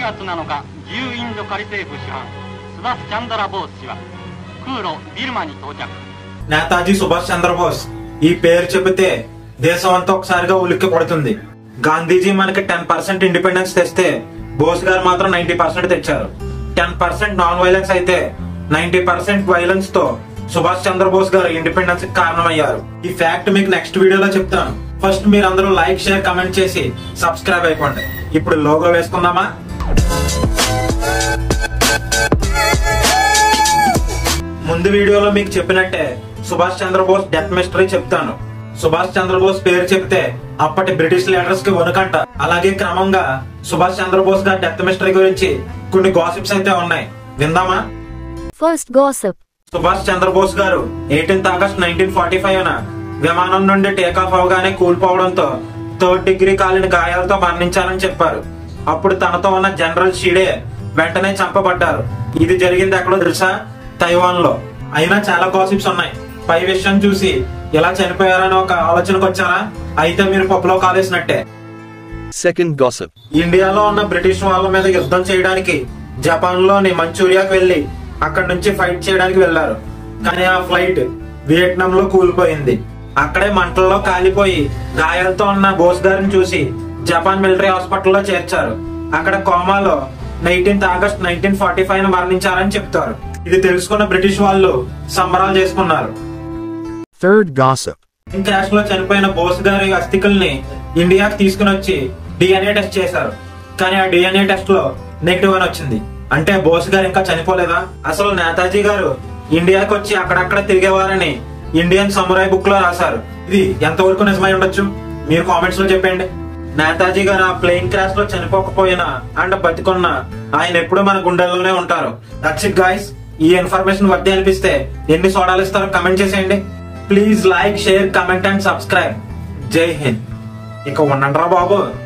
月7日自由インド仮政府主犯スバス・チャンドラ・ボース氏は空路ビルマに到着 నేతాజీ సుభాష్ చంద్రబోస్ ఈ పేరు చెబితే దేశం అంతా ఒకసారిగా ఉలిక్కి పడుతుంది గాంధీజీ మనకి టెన్ పర్సెంట్ ఇండిపెండెన్స్ తెస్తే బోస్ గారు మాత్రం నైన్టీ పర్సెంట్ తెచ్చారు టెన్ పర్సెంట్ నాన్ వైలెన్స్ అయితే నైన్టీ పర్సెంట్ వైలెన్స్ తో సుభాష్ చంద్రబోస్ గారు ఇండిపెండెన్స్ కి కారణమయ్యారు ఈ ఫ్యాక్ట్ మీకు నెక్స్ట్ వీడియోలో చెప్తాను ఫస్ట్ మీరు అందరూ లైక్ షేర్ కమెంట్ చేసి సబ్స్క్రైబ్ అయిపోండి ఇప్పుడు లోగో వేసుకుందామా ముందు వీడియోలో మీకు చెప్పినట్టే సుభాష్ చంద్రబోస్ డెత్ మిస్టరీ చెప్తాను సుభాష్ చంద్రబోస్ పేరు చెప్తే అప్పటి బ్రిటిష్ లీడర్స్ కి వణుకంట అలాగే క్రమంగా సుభాష్ చంద్రబోస్ గారి డెత్ మిస్టరీ గురించి కొన్ని గాసిప్స్ అయితే ఉన్నాయి విందామా First gossip. సుభాష్ చంద్రబోస్ గారు eighteenth August nineteen forty five విమానం నుండి టేకాఫ్ అవగానే కూలిపోవడంతో థర్డ్ డిగ్రీ కాలిన గాయాలతో మరణించారని చెప్పారు అప్పుడు తనతో ఉన్న జనరల్ షీడే వెంటనే చంపబడ్డారు ఇది జరిగింది ఎక్కడో తెలుసా తైవాన్ లో అయినా చాలా గాసిప్స్ ఉన్నాయి పై విషయం చూసి ఇలా చనిపోయారని ఒక ఆలోచనకు వచ్చారా అయితే మీరు పప్పులో కాలేసినట్టే Second gossip. ఇండియాలో ఉన్న బ్రిటిష్ వాళ్ళ మీద యుద్ధం చేయడానికి జపాన్ లోని మంచూరియాకి వెళ్లి అక్కడి నుంచి ఫైట్ చేయడానికి వెళ్లారు కానీ ఆ ఫ్లైట్ వియట్నాం లో కూలిపోయింది అక్కడే మంటల్లో కాలిపోయి గాయాలతో ఉన్న బోస్ గారిని చూసి జపాన్ మిలిటరీ హాస్పిటల్లో చేర్చారు అక్కడ కోమాలో nineteenth August nineteen forty five మరణించారని చెప్తారు ఇది తెలుసుకున్న బ్రిటిష్ వాళ్ళు సంబరాలు చేసుకున్నారు Third gossip. ప్లేన్ క్రాష్ లో చనిపోయిన బోస్ గారి అస్థికల్ని ఇండియాకి తీసుకుని వచ్చి డిఎన్ఏ టెస్ట్ చేశారు కానీ ఆ డిఎన్ఏ టెస్ట్ లో నెగిటివ్ అని వచ్చింది అంటే బోస్ గారు ఇంకా చనిపోలేదా అసలు నేతాజీ గారు ఇండియాకి వచ్చి అక్కడక్కడ తిరిగేవారని ఇండియన్ సమురాయ్ బుక్ లో రాశారు ఇది ఎంతవరకు నిజమై ఉండొచ్చు మీరు కామెంట్స్ లో చెప్పండి నేతాజీ గారు ఆ ప్లేన్ క్రాష్ లో చనిపోకపోయినా అండ్ బతికున్నా ఆయన ఎప్పుడు మన గుండెల్లోనే ఉంటారు దట్స్ ఇట్ గాయస్ ఈ ఇన్ఫర్మేషన్ వర్తి అనిపిస్తే ఎన్ని సోడాలు ఇస్తారో కమెంట్ చేసేయండి please like share comment and subscribe జై హింద్ ఇక ఉండండి రా బాబు